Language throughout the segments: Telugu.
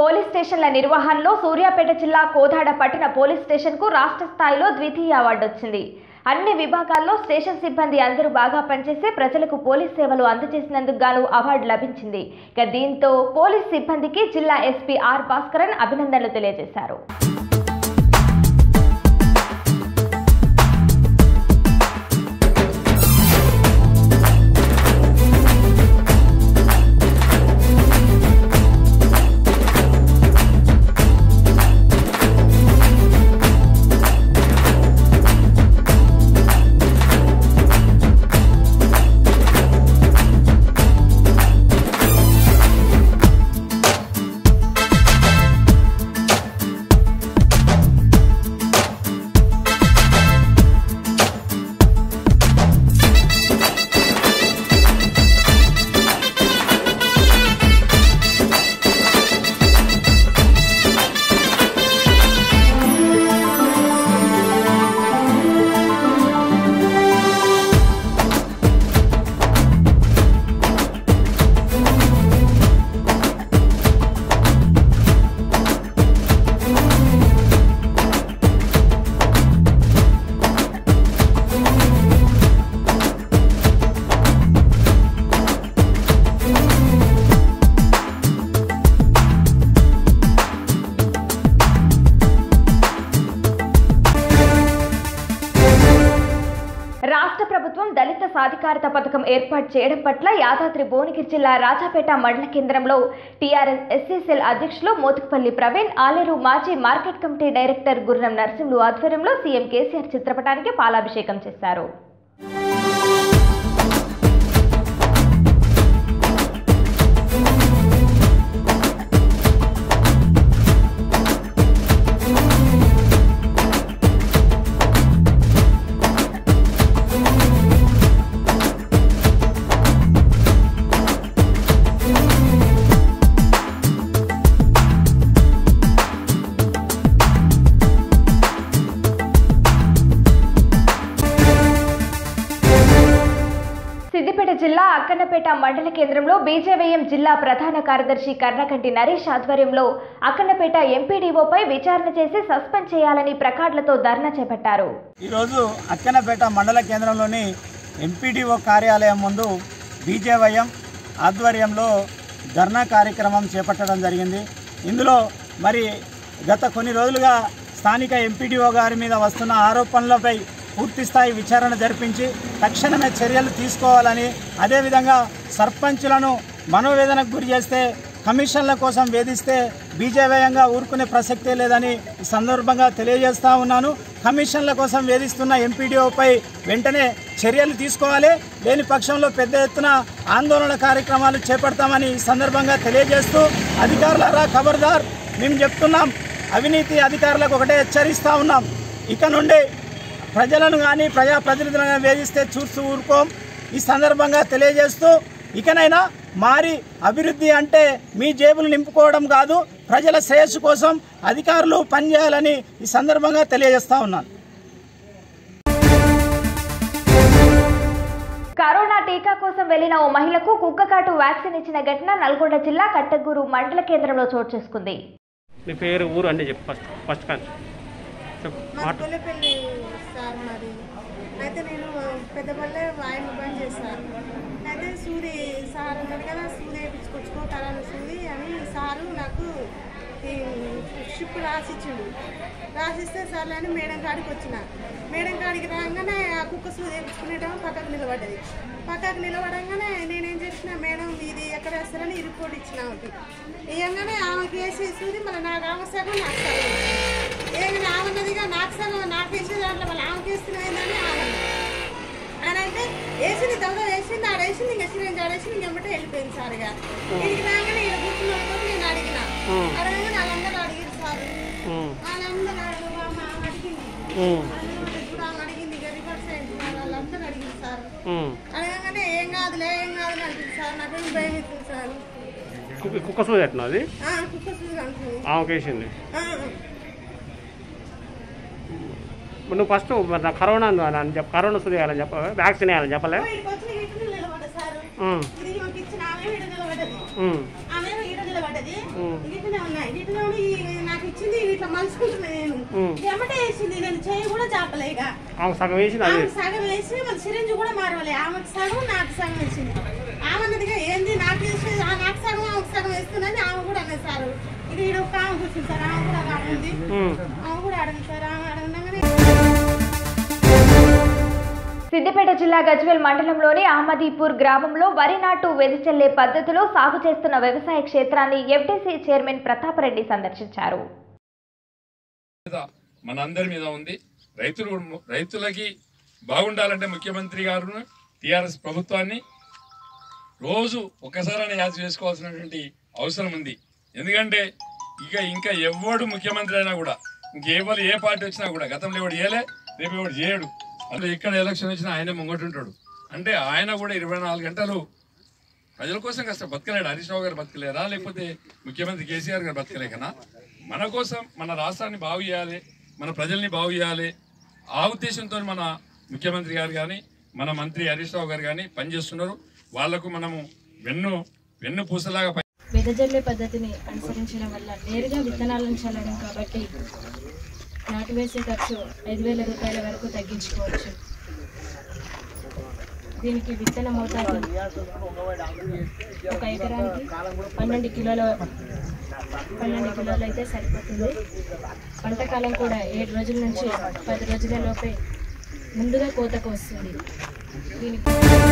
పోలీస్ స్టేషన్ల నిర్వహణలో సూర్యాపేట జిల్లా కోదాడ పట్టణ పోలీస్ స్టేషన్కు రాష్ట్ర స్థాయిలో ద్వితీయ అవార్డు వచ్చింది అన్ని విభాగాల్లో స్టేషన్ సిబ్బంది అందరూ బాగా పనిచేసి ప్రజలకు పోలీస్ సేవలు అందజేసినందుకు గాను అవార్డు లభించింది ఇక దీంతో పోలీస్ సిబ్బందికి జిల్లా ఎస్పీ ఆర్ భాస్కరన్ అభినందనలు తెలియజేశారు రాష్ట్ర ప్రభుత్వం దళిత సాధికారత పథకం ఏర్పాటు చేయడం పట్ల యాదాద్రి భువనగిరి జిల్లా రాజాపేట మండల కేంద్రంలో టీఆర్ఎస్ ఎస్సీసెల్ అధ్యక్షులు మోతుకుపల్లి ప్రవీణ్ ఆలేరు మాజీ మార్కెట్ కమిటీ డైరెక్టర్ గుర్రం నరసింహులు ఆధ్వర్యంలో సీఎం కేసీఆర్ చిత్రపటానికి పాలాభిషేకం చేశారు సిద్దిపేట జిల్లా అక్కన్నపేట మండల కేంద్రంలో బీజేవైఎం జిల్లా ప్రధాన కార్యదర్శి కర్ణకంటి నరేష్ ఆధ్వర్యంలో అక్కన్నపేట ఎంపీడీఓపై విచారణ చేసి సస్పెండ్ చేయాలని ప్రకార్డులతో ధర్నా చేపట్టారు ఈరోజు అక్కనపేట మండల కేంద్రంలోని ఎంపీడీఓ కార్యాలయం ముందు బీజేవైఎం ఆధ్వర్యంలో ధర్నా కార్యక్రమం చేపట్టడం జరిగింది ఇందులో మరి గత కొన్ని రోజులుగా స్థానిక ఎంపీడీఓ గారి మీద వస్తున్న ఆరోపణలపై పూర్తి స్థాయి విచారణ జరిపించి తక్షణమే చర్యలు తీసుకోవాలని అదేవిధంగా సర్పంచులను మనోవేదనకు గురి చేస్తే కమిషన్ల కోసం వేధిస్తే బీజేవయంగా ఊరుకునే ప్రసక్తే లేదని ఈ సందర్భంగా తెలియజేస్తా ఉన్నాను కమిషన్ల కోసం వేధిస్తున్న ఎంపీడీఓపై వెంటనే చర్యలు తీసుకోవాలి లేని పక్షంలో పెద్ద ఎత్తున ఆందోళన కార్యక్రమాలు చేపడతామని ఈ సందర్భంగా తెలియజేస్తూ అధికారులారా ఖబర్దార్ మేము చెప్తున్నాం అవినీతి అధికారులకు ఒకటే హెచ్చరిస్తా ఉన్నాం ఇక నుండి ప్రజలను కానీ ప్రజాప్రతినిధులను కానీ వేధిస్తే చూస్తూ ఊరుకోం ఈ సందర్భంగా తెలియజేస్తూ ఇకనైనా మారి అభివృద్ధి అంటే మీ జేబులు నింపుకోవడం కాదు ప్రజల శ్రేయస్సు కోసం అధికారులు పనిచేయాలని ఈ సందర్భంగా తెలియజేస్తా ఉన్నాను కరోనా టీకా కోసం వెళ్లిన ఓ మహిళకు కుక్కకాటు వ్యాక్సిన్ ఇచ్చిన ఘటన నల్గొండ జిల్లా కట్టగూరు మండల కేంద్రంలో చోటు చేసుకుంది మీ పేరు ఊరు అండి చెప్పు ఫస్ట్ ఫస్ట్ కానీ చెప్పు మా మాట కొల్లపల్లి సార్ మరి అయితే నేను పెద్దపల్లె ఆయన బంద్ చేశాను అయితే సూది సార్ ఉన్నాడు కదా సూది వేయించుకొచ్చుకో కరాల సూది అని సారు నాకు ఈ షిప్ రాసిచ్చిండు రాసిస్తే సర్లే అని మేడం కాడికి వచ్చిన మేడం కాడికి రాగానే ఆ కుక్క సూది వేయించుకునేటో పక్కకు నిలబడ్డది పక్కకు నిలబడంగానే నేనేం చేసిన మేడం ఇది ఎక్కడ వేస్తారని ఈ రిపోర్ట్ ఇచ్చిన ఆమెకి ఇవ్వగానే ఆమెకి వేసి సూది మళ్ళీ నాకు ఆమె సగం నాకు సగం ఏమైనా ఆమెన్నదిగా నాకు సగం నాకు వేసే దాంట్లో మళ్ళీ ఆమెకి వేస్తున్నాయిందని ఆమె అని అంటే వేసింది దొంగ వేసింది ఆడ వేసింది ఇంకా సిరంజ్ ఆడేసింది ఇంకెమ్మటే వెళ్ళిపోయింది సార్ ఇక ఇంటికి రాగానే ఇలా కూర్చున్న వాళ్ళతో నేను అడిగిన అడగగానే వాళ్ళందరూ అడిగారు సార్ ఉమ్, వాళ్ళందరూ అడుగు ఆమె ఆమె అడిగింది ఉమ్, వాళ్ళందరూ ఇప్పుడు ఆమె అడిగింది ఇక రివర్స్ అయింది వాళ్ళందరూ అడిగింది సార్ ఉమ్. అడగగానే ఏం కాదులే ఏం కాదులే అంటుంది సార్ నాకేం భయం అవుతుంది సార్ కుక్క కుక్క సూది ఎట్టినా అది ఆ, కుక్క చూసి అంటుంది ఆమెకు వేసింది ఆ, మరి నువ్వు ఫస్ట్ మరి నాకు కరోనా ఉంది అని చెప్ప కరోనా సూది వేయాలని చెప్ప వ్యాక్సిన్ వేయాలని చెప్పలే ఇక్కడికి వచ్చి ఇటు నిలబడ్డ సార్ ఉమ్, ఇది మాకు ఇచ్చిన ఆమె ఈడ నిలబడ్డది ఉమ్, ఆమె ఈడ మధ్యలో పడ్డది ఇట్లనే ఉన్నాయి ఇట్లనే ఉండి ఈ- నాకు ఇచ్చింది ఇట్లా మలుచుకుంటున్నా నేను ఎమ్మటే వేసింది నేను చేయి కూడా చాపలే ఇక ఆమె సగం వేసింది అది ఆమె సగం వేసి మన సిరింజ్ కూడా మారవాలి ఆమెకు సగం నాకు సగం వేసింది ఆమె అన్నదిగా ఏంది నాకు వేసి ఆ నాకు సగం ఆమెకు సగం వేస్తుందని ఆమె కూడా అన్నది సార్ ఇది ఈడ ఒక ఆమె కూర్చుంది సార్ ఆమె కూడా అలా ఉంది ఉమ్. ఆమె కూడా అడగదు సార్ ఆమె అడగగానే సిద్దిపేట జిల్లా గజ్వేల్ మండలంలోని అహ్మదీపూర్ గ్రామంలో వరి నాటు వెదిచల్లే పద్ధతిలో సాగు చేస్తున్న వ్యవసాయ క్షేత్రాన్ని ఎఫ్డీసీ చైర్మన్ ప్రతాపరెడ్డి సందర్శించారు మీద మనందరి మీద ఉంది రైతులు రైతులకి బాగుండాలంటే ముఖ్యమంత్రి గారు టిఆర్ఎస్ ప్రభుత్వాన్ని రోజు ఒక్కసారైనా యాద చేసుకోవాల్సినటువంటి అవసరం ఉంది ఎందుకంటే ఇక ఇంకా ఎవడు ముఖ్యమంత్రి అయినా కూడా ఇంకెవరు ఏ పార్టీ వచ్చినా కూడా గతంలో ఎవడు చేయలే రేపు ఎవడు చేయడు అందులో ఇక్కడ ఎలక్షన్ వచ్చినా ఆయనే ముంగటుంటాడు అంటే ఆయన కూడా ఇరవై నాలుగు గంటలు ప్రజల కోసం కాస్త బతకలేడు హరీష్ రావు గారు బతకలేరా లేకపోతే ముఖ్యమంత్రి కేసీఆర్ గారు బతకలేకనా మన కోసం మన రాష్ట్రాన్ని బాగు చేయాలి మన ప్రజల్ని బాగు చేయాలి ఆ ఉద్దేశంతో మన ముఖ్యమంత్రి గారు కానీ మన మంత్రి హరీష్ రావు గారు కానీ పనిచేస్తున్నారు వాళ్లకు మనము వెన్ను వెన్ను పూసలాగా పని వెదజల్లే పద్ధతిని అనుసరించడం వల్ల నేరుగా విత్తనాలను చల్లడం కాబట్టి నాటు వేసే ఖర్చు ఐదు వేల రూపాయల వరకు తగ్గించుకోవచ్చు దీనికి విత్తన మోతాదు ఒక ఎకరానికి పన్నెండు కిలోల పన్నెండు కిలోలు అయితే సరిపోతుంది పంటకాలం కూడా ఏడు రోజుల నుంచి పది రోజుల లోపే ముందుగా కోతకు వస్తుంది దీనికి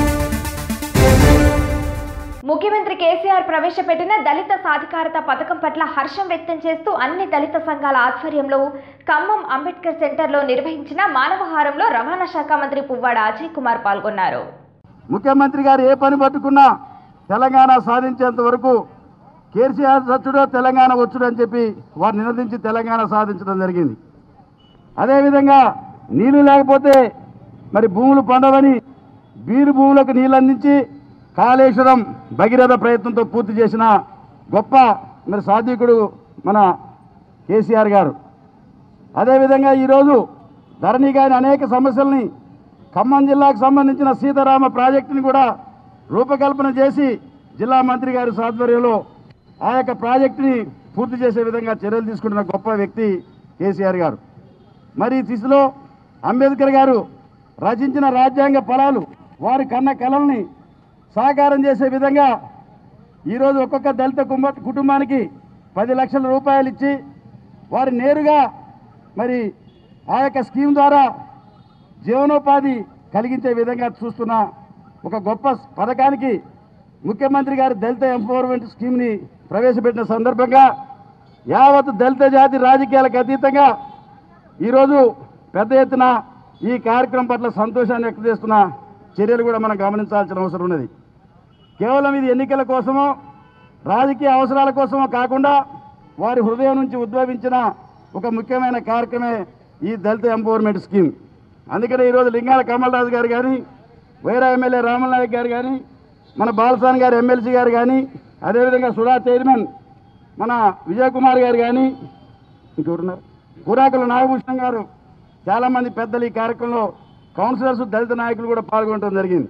ముఖ్యమంత్రి కేసీఆర్ ప్రవేశపెట్టిన దళిత సాధికారత పథకం పట్ల హర్షం వ్యక్తం చేస్తూ అన్ని దళిత సంఘాల ఆధ్వర్యంలో ఖమ్మం అంబేద్కర్ సెంటర్లో నిర్వహించిన మానవహారంలో రవాణా శాఖ మంత్రి పువ్వాడ అజయ్ కుమార్ పాల్గొన్నారు ముఖ్యమంత్రి గారు ఏ పని పట్టుకున్నా తెలంగాణ సాధించేంత వరకు కేసీఆర్ సచ్చుడో తెలంగాణ వచ్చుడు అని చెప్పి వారు నినదించి తెలంగాణ సాధించడం జరిగింది అదేవిధంగా నీళ్లు లేకపోతే మరి భూములు పండవని బీరు భూములకు నీళ్ళు అందించి కాళేశ్వరం భగీరథ ప్రయత్నంతో పూర్తి చేసిన గొప్ప మరి సాధికుడు మన కేసీఆర్ గారు అదేవిధంగా ఈరోజు ధరణి గారి అనేక సమస్యల్ని ఖమ్మం జిల్లాకు సంబంధించిన సీతారామ ప్రాజెక్టుని కూడా రూపకల్పన చేసి జిల్లా మంత్రి గారి సాధ్వర్యంలో ఆ యొక్క ప్రాజెక్టుని పూర్తి చేసే విధంగా చర్యలు తీసుకుంటున్న గొప్ప వ్యక్తి కేసీఆర్ గారు మరి ఈ దిశలో అంబేద్కర్ గారు రచించిన రాజ్యాంగ ఫలాలు వారి కన్న కళల్ని సాకారం చేసే విధంగా ఈరోజు ఒక్కొక్క దళిత కుటుంబ కుటుంబానికి పది లక్షల రూపాయలు ఇచ్చి వారు నేరుగా మరి ఆ యొక్క స్కీమ్ ద్వారా జీవనోపాధి కలిగించే విధంగా చూస్తున్న ఒక గొప్ప పథకానికి ముఖ్యమంత్రి గారు దళిత ఎంపవర్మెంట్ స్కీమ్ని ప్రవేశపెట్టిన సందర్భంగా యావత్ దళిత జాతి రాజకీయాలకు అతీతంగా ఈరోజు పెద్ద ఎత్తున ఈ కార్యక్రమం పట్ల సంతోషాన్ని వ్యక్తం చేస్తున్న చర్యలు కూడా మనం గమనించాల్సిన అవసరం ఉన్నది కేవలం ఇది ఎన్నికల కోసమో రాజకీయ అవసరాల కోసమో కాకుండా వారి హృదయం నుంచి ఉద్భవించిన ఒక ముఖ్యమైన కార్యక్రమే ఈ దళిత ఎంపవర్మెంట్ స్కీమ్ అందుకనే ఈరోజు లింగాల కమలరాజు గారు కానీ వైరా ఎమ్మెల్యే రామన్ నాయక్ గారు కానీ మన బాలసాన్ గారు ఎమ్మెల్సీ గారు కానీ అదేవిధంగా సుడా చైర్మన్ మన విజయ్ కుమార్ గారు కానీ ఇంకెవరున్నారు కురాకుల నాగభూషణం గారు చాలామంది పెద్దలు ఈ కార్యక్రమంలో కౌన్సిలర్స్ దళిత నాయకులు కూడా పాల్గొనడం జరిగింది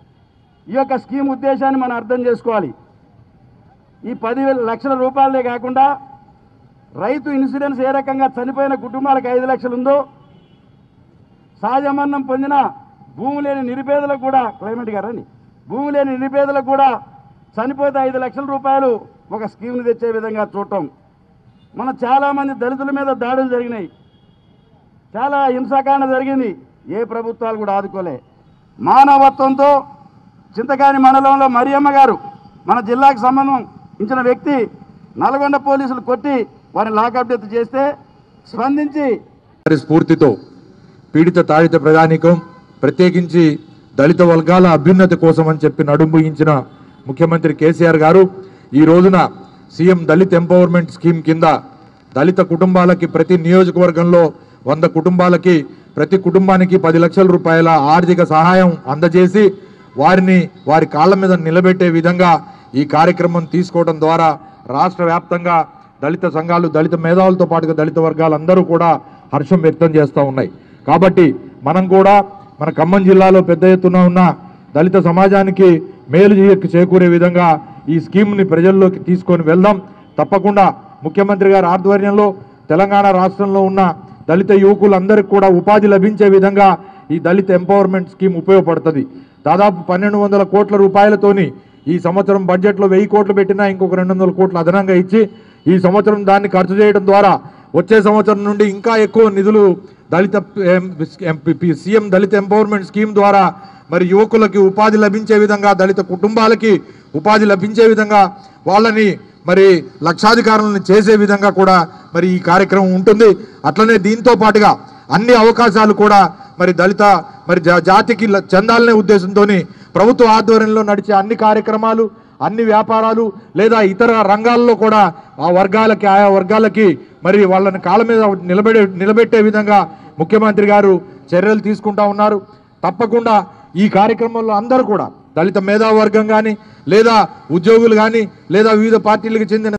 ఈ యొక్క స్కీమ్ ఉద్దేశాన్ని మనం అర్థం చేసుకోవాలి ఈ పదివేల లక్షల రూపాయలే కాకుండా రైతు ఇన్సూరెన్స్ ఏ రకంగా చనిపోయిన కుటుంబాలకు ఐదు లక్షలు ఉందో సహజ మరణం పొందిన భూమి లేని నిరుపేదలకు కూడా క్లైమేట్ గారండి భూమి లేని నిరుపేదలకు కూడా చనిపోతే ఐదు లక్షల రూపాయలు ఒక స్కీమ్ని తెచ్చే విధంగా చూడటం మన చాలామంది దళితుల మీద దాడులు జరిగినాయి చాలా హింసాకాండ జరిగింది ఏ ప్రభుత్వాలు కూడా ఆదుకోలే మానవత్వంతో చింతకాని మండలంలో మరియమ్మ గారు మన జిల్లాకు సంబంధించిన వ్యక్తి నల్గొండ పోలీసులు కొట్టి వారిని లాకప్ డెత్ చేస్తే స్పందించి వారి స్ఫూర్తితో పీడిత తాడిత ప్రజానీకం ప్రత్యేకించి దళిత వర్గాల అభ్యున్నతి కోసం అని చెప్పి నడుంబుయించిన ముఖ్యమంత్రి కేసీఆర్ గారు ఈ రోజున సీఎం దళిత్ ఎంపవర్మెంట్ స్కీమ్ కింద దళిత కుటుంబాలకి ప్రతి నియోజకవర్గంలో వంద కుటుంబాలకి ప్రతి కుటుంబానికి పది లక్షల రూపాయల ఆర్థిక సహాయం అందజేసి వారిని వారి కాళ్ళ మీద నిలబెట్టే విధంగా ఈ కార్యక్రమం తీసుకోవడం ద్వారా రాష్ట్ర వ్యాప్తంగా దళిత సంఘాలు దళిత మేధావులతో పాటుగా దళిత వర్గాలందరూ కూడా హర్షం వ్యక్తం చేస్తూ ఉన్నాయి కాబట్టి మనం కూడా మన ఖమ్మం జిల్లాలో పెద్ద ఎత్తున ఉన్న దళిత సమాజానికి మేలు చే- చేకూరే విధంగా ఈ స్కీమ్ని ప్రజల్లోకి తీసుకొని వెళ్దాం తప్పకుండా ముఖ్యమంత్రి గారి ఆధ్వర్యంలో తెలంగాణ రాష్ట్రంలో ఉన్న దళిత యువకులందరికీ కూడా ఉపాధి లభించే విధంగా ఈ దళిత ఎంపవర్మెంట్ స్కీమ్ ఉపయోగపడుతుంది దాదాపు పన్నెండు వందల కోట్ల రూపాయలతోని ఈ సంవత్సరం బడ్జెట్లో వెయ్యి కోట్లు పెట్టినా ఇంకొక రెండు వందల కోట్లు అదనంగా ఇచ్చి ఈ సంవత్సరం దాన్ని ఖర్చు చేయడం ద్వారా వచ్చే సంవత్సరం నుండి ఇంకా ఎక్కువ నిధులు దళిత MP CM Dalit empowerment scheme ద్వారా మరి యువకులకి ఉపాధి లభించే విధంగా దళిత కుటుంబాలకి ఉపాధి లభించే విధంగా వాళ్ళని మరి లక్షాధికారులను చేసే విధంగా కూడా మరి ఈ కార్యక్రమం ఉంటుంది అట్లనే దీంతో పాటుగా అన్ని అవకాశాలు కూడా మరి దళిత మరి జా- జాతికి ల- చెందాలనే ఉద్దేశంతో ప్రభుత్వ ఆధ్వర్యంలో నడిచే అన్ని కార్యక్రమాలు అన్ని వ్యాపారాలు లేదా ఇతర రంగాల్లో కూడా ఆ వర్గాలకి ఆయా వర్గాలకి మరి వాళ్ళని కాళ్ళ మీద నిలబెడే నిలబెట్టే విధంగా ముఖ్యమంత్రి గారు చర్యలు తీసుకుంటా ఉన్నారు తప్పకుండా ఈ కార్యక్రమంలో అందరూ కూడా దళిత మేధావర్గం కానీ లేదా ఉద్యోగులు కానీ లేదా వివిధ పార్టీలకు చెందిన